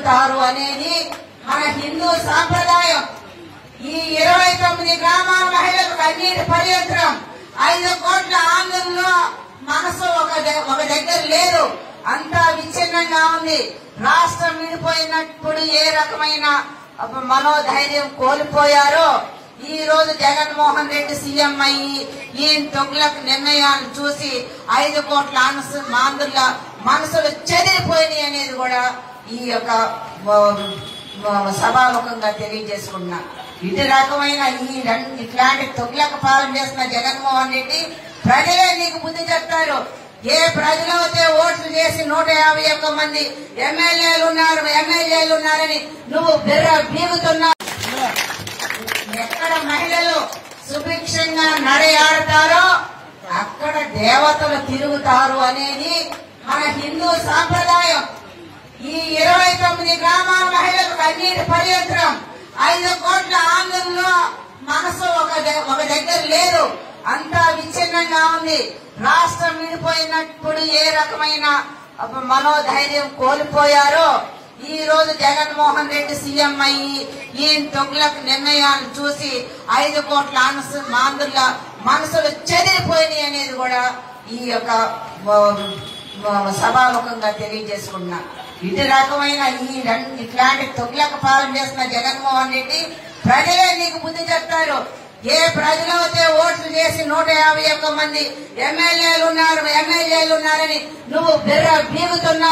తిరుగుతారు అనేది మన హిందూ సాంప్రదాయం ఈ ఇరవై తొమ్మిది గ్రామాల మహిళలకు కన్నీటి పర్యంత్రం ఐదు కోట్ల ఆంధ్రుల్లో మనసు ఒక ద- ఒక దగ్గర లేదు అంతా విచ్ఛిన్నంగా ఉంది రాష్ట్రం విడిపోయినప్పుడు ఏ రకమైన అప- మనోధైర్యం కోల్పోయారో ఈ రోజు జగన్మోహన్ రెడ్డి సీఎం అయ్యి ఈ తొగ్లకు నిర్ణయాలు చూసి ఐదు కోట్ల ఆంధ్ర ఆంధ్రుల మనసులు చెదిరిపోయినాయి అనేది కూడా ఈ యొక్క వ- వ- సభాముఖంగా తెలియజేసుకున్నా ఇటు రకమైన ఈ రెండు ఇట్లాంటి తొగ్లక పాలన చేస్తున్న జగన్మోహన్ రెడ్డి ప్రజలే నీకు బుద్ధి చెప్తారు ఏ ప్రజలు అయితే ఓట్లు చేసి నూట యాభై ఒక్క మంది ఎమ్మెల్యేలు ఉన్నారు ఎమ్మెల్యేలు ఉన్నారని నువ్వు బిర్ర బీగుతున్నావు ఎక్కడ మహిళలు సుభిక్షంగా నడయాడతారో అక్కడ దేవతలు తిరుగుతారు అనేది మన హిందూ సాంప్రదాయం ఈ ఇరవై తొమ్మిది గ్రామాల మహిళలకు కన్నీటి పర్యంత్రం ఐదు కోట్ల ఆంధ్రుల్లో మనసు ఒక ద- ఒక దగ్గర లేదు అంతా విచ్ఛిన్నంగా ఉంది రాష్ట్రం విడిపోయినప్పుడు ఏ రకమైన అప- మనోధైర్యం కోల్పోయారో ఈ రోజు జగన్మోహన్ రెడ్డి సీఎం అయ్యి ఈ తొగ్లకు నిర్ణయాలు చూసి ఐదు కోట్ల ఆంధ్ర ఆంధ్రుల మనసులు చెదిరిపోయినాయి అనేది కూడా ఈ యొక్క వ- వ- సభాముఖంగా తెలియజేసుకున్నా ఇటు రకమైన ఈ రెండు ఇట్లాంటి తొగ్లక పాలన చేస్తున్న జగన్మోహన్ రెడ్డి ప్రజలే నీకు బుద్ధి చెప్తారు ఏ ప్రజలు అయితే ఓట్లు చేసి నూట యాభై ఒక్క మంది ఎమ్మెల్యేలు ఉన్నారు ఎమ్మెల్యేలు ఉన్నారని నువ్వు బిర్ర బీగుతున్నావు